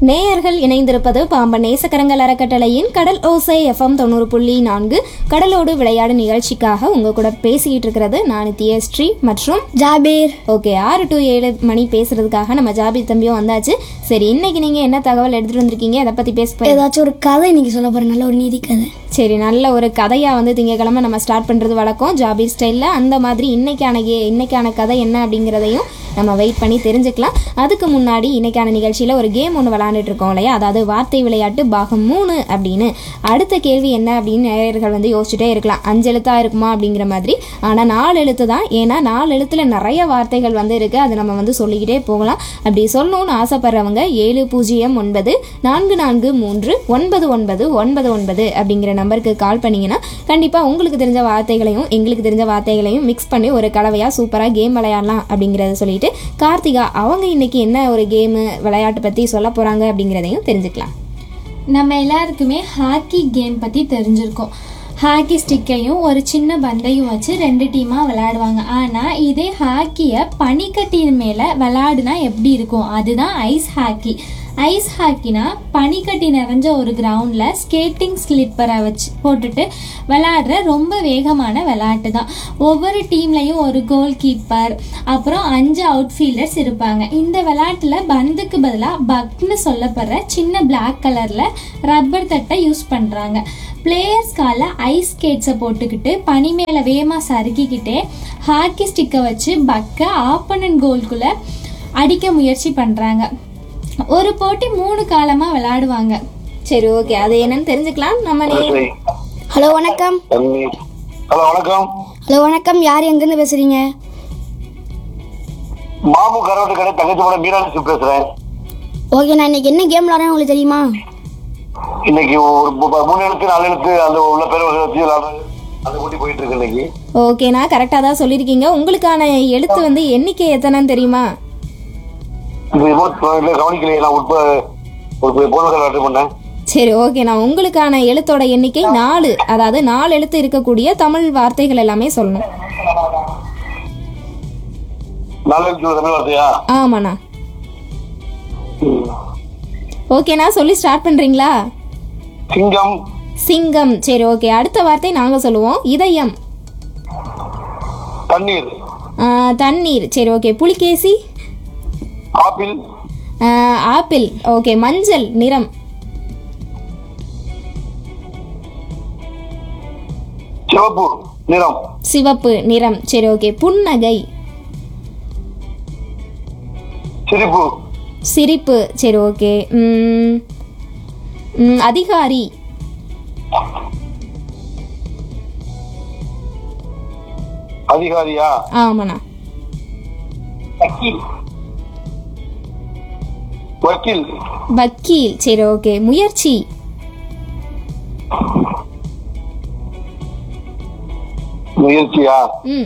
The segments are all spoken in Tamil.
நேயர்கள் இணைந்திருப்பது பாம்பன் நேசக்கரங்கள் அறக்கட்டளையின் கடல் ஓசை எஃப்எம் தொண்ணூறு புள்ளி நான்கு கடலோடு விளையாடு நிகழ்ச்சிக்காக உங்க கூட பேசிக்கிட்டு இருக்கிறது நான் தியஸ்ரீ மற்றும் ஜாபீர் ஓகே ஆறு டு ஏழு மணி பேசுறதுக்காக நம்ம ஜாபி தம்பியும் வந்தாச்சு சரி இன்னைக்கு நீங்க என்ன தகவல் எடுத்துட்டு வந்திருக்கீங்க அதை பத்தி பேச போறீங்க ஏதாச்சும் ஒரு கதை இன்னைக்கு சொல்ல போறேன் நல்ல ஒரு நீதி கதை சரி நல்ல ஒரு கதையாக வந்து திங்கக்கிழமை நம்ம ஸ்டார்ட் பண்ணுறது வழக்கம் ஜாபி ஸ்டைலில் அந்த மாதிரி இன்னைக்கான கே இன்னைக்கான கதை என்ன அப்படிங்கிறதையும் நம்ம வெயிட் பண்ணி தெரிஞ்சுக்கலாம் அதுக்கு முன்னாடி இன்னைக்கான நிகழ்ச்சியில் ஒரு கேம் ஒன்று விளாண்டுட்டு இருக்கோம் இல்லையா அதாவது வார்த்தை விளையாட்டு பாகம் மூணு அப்படின்னு அடுத்த கேள்வி என்ன அப்படின்னு நேயர்கள் வந்து யோசிச்சுட்டே இருக்கலாம் அஞ்சு எழுத்தா இருக்குமா அப்படிங்கிற மாதிரி ஆனால் நாலு எழுத்து தான் ஏன்னா நாலு எழுத்துல நிறைய வார்த்தைகள் வந்து இருக்கு அது நம்ம வந்து சொல்லிக்கிட்டே போகலாம் அப்படி சொல்லணும்னு ஆசைப்படுறவங்க ஏழு பூஜ்ஜியம் ஒன்பது நான்கு நான்கு மூன்று ஒன்பது ஒன்பது ஒன்பது ஒன்பது அப்படிங்கிற நம்பருக்கு கால் பண்ணீங்கன்னா கண்டிப்பாக உங்களுக்கு தெரிஞ்ச வார்த்தைகளையும் எங்களுக்கு தெரிஞ்ச வார்த்தைகளையும் மிக்ஸ் பண்ணி ஒரு கலவையாக சூப்பராக கேம் விளையாடலாம் அப்படிங்கிறத சொல்லிட்டு கார்த்திகா அவங்க இன்னைக்கு என்ன ஒரு கேமு விளையாட்டு பற்றி சொல்ல போகிறாங்க அப்படிங்கிறதையும் தெரிஞ்சுக்கலாம் நம்ம எல்லாருக்குமே ஹாக்கி கேம் பற்றி தெரிஞ்சிருக்கோம் ஹாக்கி ஸ்டிக்கையும் ஒரு சின்ன பந்தையும் வச்சு ரெண்டு டீமாக விளையாடுவாங்க ஆனால் இதே ஹாக்கியை பனிக்கட்டின் மேலே விளையாடுனா எப்படி இருக்கும் அதுதான் ஐஸ் ஹாக்கி ஐஸ் ஹாக்கினா பனிக்கட்டி நிறைஞ்ச ஒரு கிரவுண்டில் ஸ்கேட்டிங் ஸ்லிப்பரை வச்சு போட்டுட்டு விளையாடுற ரொம்ப வேகமான விளையாட்டு தான் ஒவ்வொரு டீம்லையும் ஒரு கோல் கீப்பர் அப்புறம் அஞ்சு அவுட்ஃபீல்டர்ஸ் இருப்பாங்க இந்த விளையாட்டில் பந்துக்கு பதிலாக பக்னு சொல்லப்படுற சின்ன பிளாக் கலரில் ரப்பர் தட்டை யூஸ் பண்ணுறாங்க பிளேயர்ஸ் கால ஐஸ் ஸ்கேட்ஸை போட்டுக்கிட்டு பனி மேலே வேகமாக சறுக்கிக்கிட்டே ஹாக்கி ஸ்டிக்கை வச்சு பக்கை ஆப்பனன் கோல்குள்ளே அடிக்க முயற்சி பண்ணுறாங்க ஒரு போட்டி மூணு காலமாக விளையாடுவாங்க சரி ஓகே அது என்னன்னு தெரிஞ்சுக்கலாம் நம்ம நே- ஹலோ வணக்கம் ஹலோ வணக்கம் ஹலோ வணக்கம் யார் எங்கேருந்து பேசுறீங்க மாமு கரோட்டு கடை தங்கச்சி படம் மீனாட்சி பேசுறேன் ஓகே நான் இன்னைக்கு என்ன கேம் விளாட்றேன்னு உங்களுக்கு தெரியுமா இன்னைக்கு ஒரு மு- மூணு எழுத்து நாலு எழுத்து அந்த உள்ள பேர் வச்சு விளையாடுறது அந்த போட்டி போயிட்டு இருக்கு இன்னைக்கு ஓகேண்ணா கரெக்டாக தான் சொல்லியிருக்கீங்க உங்களுக்கான எழுத்து வந்து எண்ணிக்கை எத்தனைன்னு தெரியுமா இந்த ரிமோட் இல்ல கவனிக்கலையே நான் உட்ப ஒரு போன அட்டன் பண்ணேன் சரி ஓகேண்ணா உங்களுக்கான எழுத்தோட எண்ணிக்கை நாலு அதாவது நாலு எழுத்து இருக்கக்கூடிய தமிழ் வார்த்தைகள் எல்லாமே சொல்லணும் நாலு எழுத்து தமிழ் வார்த்தையா ஆமாண்ணா ஓகேண்ணா சொல்லி ஸ்டார்ட் பண்ணுறீங்களா சிங்கம் சிங்கம் சரி ஓகே அடுத்த வார்த்தை நாங்கள் சொல்லுவோம் இதயம் தண்ணீர் ஆ, தண்ணீர் சரி ஓகே புலிகேசி ஆப்பிள் ஆ, ஆப்பிள் ஓகே மஞ்சள் நிறம் சிவப்பு நிறம் சிவப்பு நிறம் சரி ஓகே புன்னகை சிரிப்பு சிரிப்பு சரி ஓகே ம், ம், அதிகாரி அதிகாரியா ஆமாண்ணா வக்கீல் வக்கீல் சரி ஓகே முயற்சி முயற்சியா ம்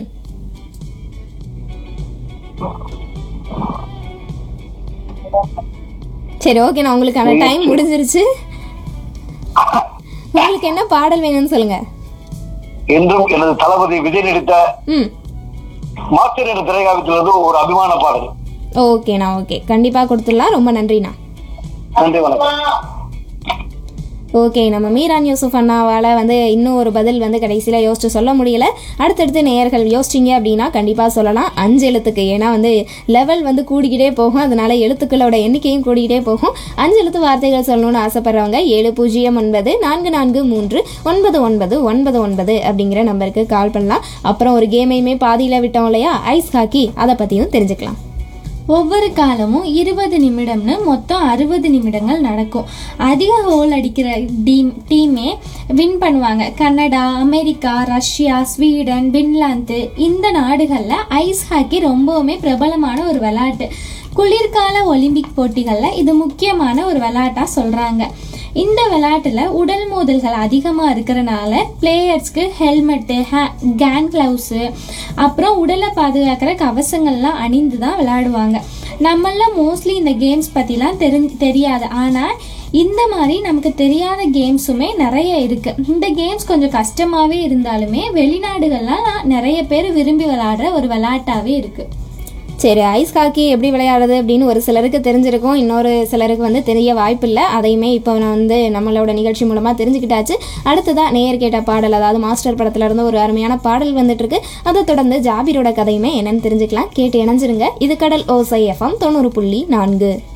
சரி ஓகே நான் உங்களுக்கான டைம் முடிஞ்சிருச்சு உங்களுக்கு என்ன பாடல் வேணும்னு சொல்லுங்க என்றும் எனது தளபதி விஜய் நடித்த ம் மாஸ்டர் என்ற திரைக்காலத்திலிருந்து ஒரு அபிமான பாடல் ஓகேண்ணா ஓகே கண்டிப்பாக கொடுத்துடலாம் ரொம்ப நன்றிண்ணா நன்றி வணக்கம் ஓகே நம்ம மீரான் யூசுப் அண்ணாவால் வந்து இன்னும் ஒரு பதில் வந்து கடைசியில் யோசிச்சு சொல்ல முடியல அடுத்தடுத்து நேயர்கள் யோசிச்சிங்க அப்படின்னா கண்டிப்பாக சொல்லலாம் அஞ்சு எழுத்துக்கு ஏன்னா வந்து லெவல் வந்து கூடிக்கிட்டே போகும் அதனால எழுத்துக்களோட எண்ணிக்கையும் கூடிக்கிட்டே போகும் அஞ்சு எழுத்து வார்த்தைகள் சொல்லணும்னு ஆசைப்படுறவங்க ஏழு பூஜ்ஜியம் ஒன்பது நான்கு நான்கு மூன்று ஒன்பது ஒன்பது ஒன்பது ஒன்பது அப்படிங்கிற நம்பருக்கு கால் பண்ணலாம் அப்புறம் ஒரு கேமையுமே பாதியில் விட்டோம் இல்லையா ஐஸ் ஹாக்கி அதை பற்றியும் தெரிஞ்சுக்கலாம் ஒவ்வொரு காலமும் இருபது நிமிடம்னு மொத்தம் அறுபது நிமிடங்கள் நடக்கும் அதிக கோல் அடிக்கிற டீம் டீமே வின் பண்ணுவாங்க Canada America Russia Sweden Finland இந்த நாடுகளில் ஐஸ் ஹாக்கி ரொம்பவுமே பிரபலமான ஒரு விளையாட்டு குளிர்கால ஒலிம்பிக் போட்டிகளில் இது முக்கியமான ஒரு விளையாட்டாக சொல்கிறாங்க இந்த விளையாட்டில் உடல் மோதல்கள் அதிகமாக இருக்கிறனால பிளேயர்ஸ்க்கு ஹெல்மெட்டு ஹே கேன் க்ளவுஸு அப்புறம் உடலை பாதுகாக்கிற கவசங்கள்லாம் அணிந்து தான் விளையாடுவாங்க நம்மள மோஸ்ட்லி இந்த கேம்ஸ் பற்றிலாம் தெரிஞ்சு தெரியாது ஆனால் இந்த மாதிரி நமக்கு தெரியாத கேம்ஸுமே நிறைய இருக்கு இந்த கேம்ஸ் கொஞ்சம் கஷ்டமாவே இருந்தாலுமே வெளிநாடுகள்லாம் நிறைய பேர் விரும்பி விளையாடுற ஒரு விளையாட்டாவே இருக்கு சரி ஐஸ் ஹாக்கி எப்படி விளையாடுறது அப்படின்னு ஒரு சிலருக்கு தெரிஞ்சிருக்கும் இன்னொரு சிலருக்கு வந்து தெரிய வாய்ப்பில்லை அதையுமே இப்போ நான் வந்து நம்மளோட நிகழ்ச்சி மூலமாக தெரிஞ்சுக்கிட்டாச்சு அடுத்ததாக நேயர் கேட்ட பாடல் அதாவது மாஸ்டர் படத்துல இருந்து ஒரு அருமையான பாடல் வந்துட்டு இருக்கு அதை தொடர்ந்து ஜாபீரோட கதையுமே என்னன்னு தெரிஞ்சுக்கலாம் கேட்டு இணைஞ்சிருங்க இது கடல் ஓசை எஃப்எம் தொண்ணூறு புள்ளி நான்கு